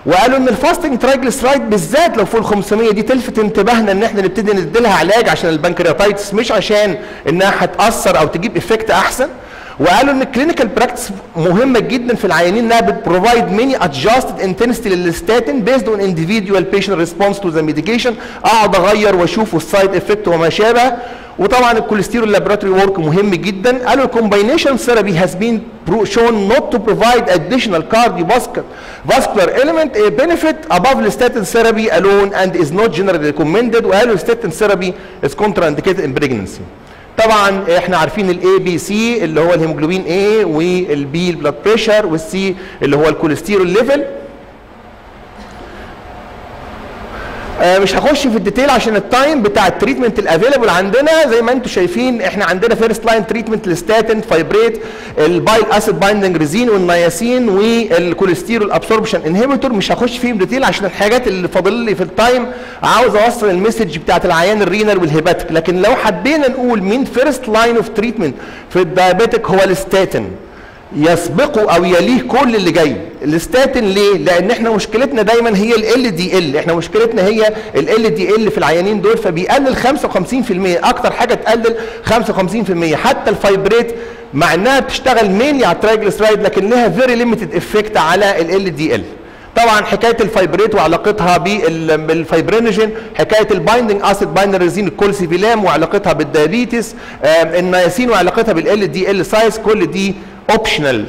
وقالوا ان الفاستنج ترايجليسرايد بالذات لو فوق ال 500 دي تلفت انتباهنا ان احنا نبتدي ندي لها علاج عشان البنكرياتايتس مش عشان انها هتاثر او تجيب افكت احسن وقالوا ان الكلينيكال براكتس مهمه جدا في العيانين انها بتبروفايد ميني ادجستد انتنستي للستاتين بيزد اون انديفيدوال بيشنت ريسبونس تو ذا ميديكيشن اقعد اغير واشوف السايد افكت وما شابه وطبعا الكوليسترول لابراتوري ورك مهم جدا قالوا الكومباينيشن ثيرابي هاز بين shown not to provide additional cardiovascular vascular element a benefit above the statin therapy alone and is not generally recommended وقالوا statin therapy is contraindicated in pregnancy طبعا احنا عارفين الاي بي سي اللي هو الهيموجلوبين اي والبي البلاد بريشر والسي اللي هو الكوليسترول ليفل آه مش هخش في الديتيل عشان التايم بتاع التريتمنت الافيلبل عندنا زي ما انتم شايفين احنا عندنا فيرست لاين تريتمنت للستاتين فايبريت البايل اسيد بايندنج ريزين والنياسين والكوليسترول ابسوربشن انهبيتور مش هخش فيهم ديتيل عشان الحاجات اللي فاضل لي في التايم عاوز اوصل المسج بتاعت العيان الرينال والهيباتيك لكن لو حبينا نقول مين فيرست لاين اوف تريتمنت في الدايابيتيك هو الستاتين يسبقه او يليه كل اللي جاي الستاتين ليه لان احنا مشكلتنا دايما هي ال دي ال احنا مشكلتنا هي ال دي ال في العيانين دول فبيقلل 55% اكتر حاجه تقلل 55% حتى الفايبريت مع انها بتشتغل مينلي على الترايجليسرايد لكن لها فيري ليميتد افكت على ال دي ال طبعا حكايه الفايبريت وعلاقتها بالفايبرينوجين حكايه البايندنج اسيد بايندرزين الكولسيفيلام وعلاقتها بالدايابيتس النياسين وعلاقتها بالال دي ال سايز كل دي اوبشنال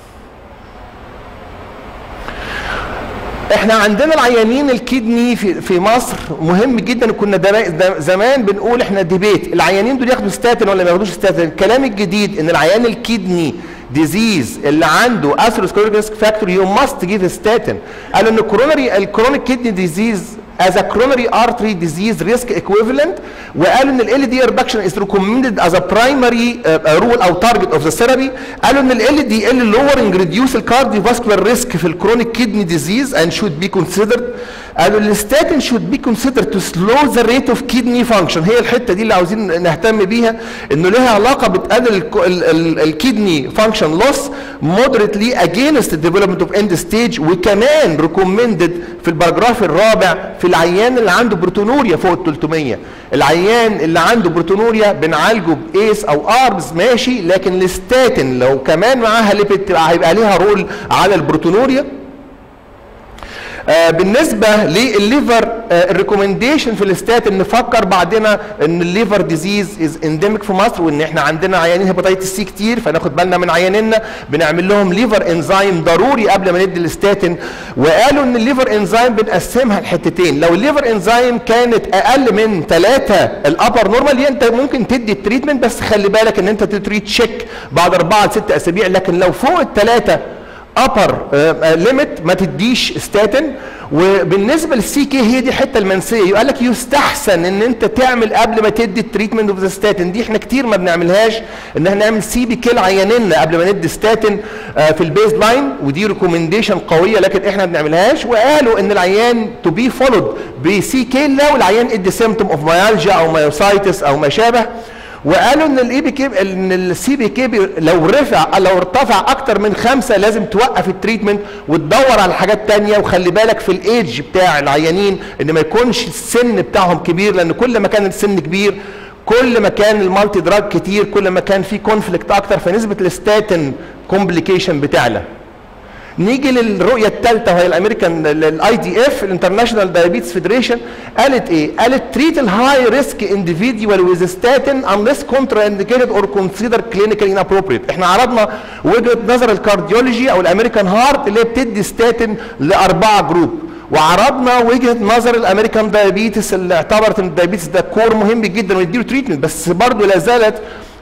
احنا عندنا العيانين الكدني في في مصر مهم جدا كنا زمان بنقول احنا ديبيت العيانين دول ياخدوا ستاتين ولا ما ياخدوش ستاتين الكلام الجديد ان العيان الكدني ديزيز اللي عنده اثيروسكليروتيك ريسك فاكتور يو ماست جيف ستاتين قالوا ان الكورونري الكرونيك كدني ديزيز as a coronary artery disease risk equivalent وقالوا ان ال LDL reduction is recommended as a primary uh, rule او target of the therapy قالوا ان ال LDL lowering reduce the cardiovascular risk في الكرونيك kidney disease and should be considered قالوا الستاتين should be considered to slow the rate of kidney function هي الحته دي اللي عاوزين نهتم بيها انه لها علاقه بتقلل الكدني فانكشن لوس moderately against the development of end stage وكمان recommended في الباراجراف الرابع في العيان اللي عنده بروتونوريا فوق ال 300 العيان اللي عنده بروتونوريا بنعالجه بايس او اربز ماشي لكن الستاتين لو كمان معاها ليبيد هيبقى ليها رول على البروتونوريا آه بالنسبه للليفر آه الريكومنديشن في الستات نفكر بعدنا ان الليفر ديزيز از انديميك في مصر وان احنا عندنا عيانين هيباتيتس سي كتير فناخد بالنا من عيانينا بنعمل لهم ليفر انزيم ضروري قبل ما ندي الستاتين وقالوا ان الليفر انزيم بنقسمها لحتتين لو الليفر انزيم كانت اقل من ثلاثه الابر نورمال انت ممكن تدي التريتمنت بس خلي بالك ان انت تتريت تشيك بعد اربعه لست اسابيع لكن لو فوق الثلاثه ابر ليميت ما تديش ستاتين وبالنسبه للسي كي هي دي الحته المنسيه يقول لك يستحسن ان انت تعمل قبل ما تدي التريتمنت اوف ذا ستاتين دي احنا كتير ما بنعملهاش ان احنا نعمل سي بي كي لعيانينا قبل ما ندي ستاتين في البيز لاين ودي ريكومنديشن قويه لكن احنا ما بنعملهاش وقالوا ان العيان تو بي فولود بسي كي لو العيان ادي سيمتوم اوف مايالجيا او مايوسايتس او ما شابه وقالوا ان الاي بي كي ان السي بي كي لو رفع لو ارتفع اكتر من خمسه لازم توقف التريتمنت وتدور على حاجات تانية وخلي بالك في الايدج بتاع العيانين ان ما يكونش السن بتاعهم كبير لان كل ما كان السن كبير كل ما كان المالتي دراج كتير كل ما كان في كونفليكت اكتر فنسبه الستاتين كومبليكيشن بتعلى نيجي للرؤيه الثالثه وهي الامريكان الاي دي اف الانترناشونال دايابيتس فيدريشن قالت ايه؟ قالت تريت الهاي ريسك individual with statin unless contraindicated or considered clinically inappropriate احنا عرضنا وجهه نظر الكارديولوجي او الامريكان هارت اللي بتدي ستاتين لاربعه جروب وعرضنا وجهه نظر الامريكان دايابيتس اللي اعتبرت ان الدايابيتس ده كور مهم جدا ويديله تريتمنت بس برضه لا زالت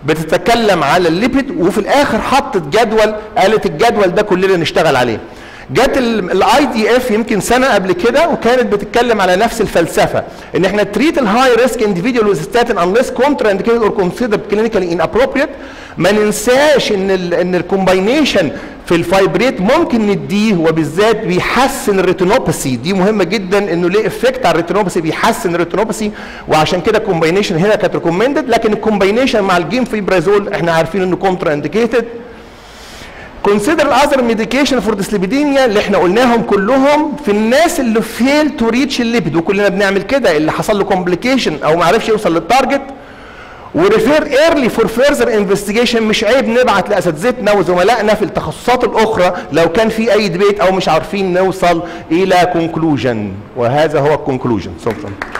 بتتكلم على الليبيد وفي الاخر حطت جدول قالت الجدول ده كلنا نشتغل عليه جت الاي دي اف يمكن سنه قبل كده وكانت بتتكلم على نفس الفلسفه ان احنا تريت الهاي ريسك individual with statin unless contraindicated or considered clinically inappropriate ما ننساش ان ال ان الكومباينيشن في الفايبريت ممكن نديه وبالذات بيحسن الريتينوباثي دي مهمه جدا انه ليه افكت على الريتينوباثي بيحسن الريتينوباثي وعشان كده الكومباينيشن هنا كانت ريكومندد لكن الكومباينيشن مع الجيم فيبرازول احنا عارفين انه كونترا انديكيتد consider other medication for dyslipidemia اللي احنا قلناهم كلهم في الناس اللي فيل تو ريتش الليبيد وكلنا بنعمل كده اللي حصل له كومبليكيشن او ما عرفش يوصل للتارجت وريفير ايرلي فور فيرذر انفستيجيشن مش عيب نبعت لاساتذتنا وزملائنا في التخصصات الاخرى لو كان في اي ديبيت او مش عارفين نوصل الى كونكلوجن وهذا هو الكونكلوجن شكرا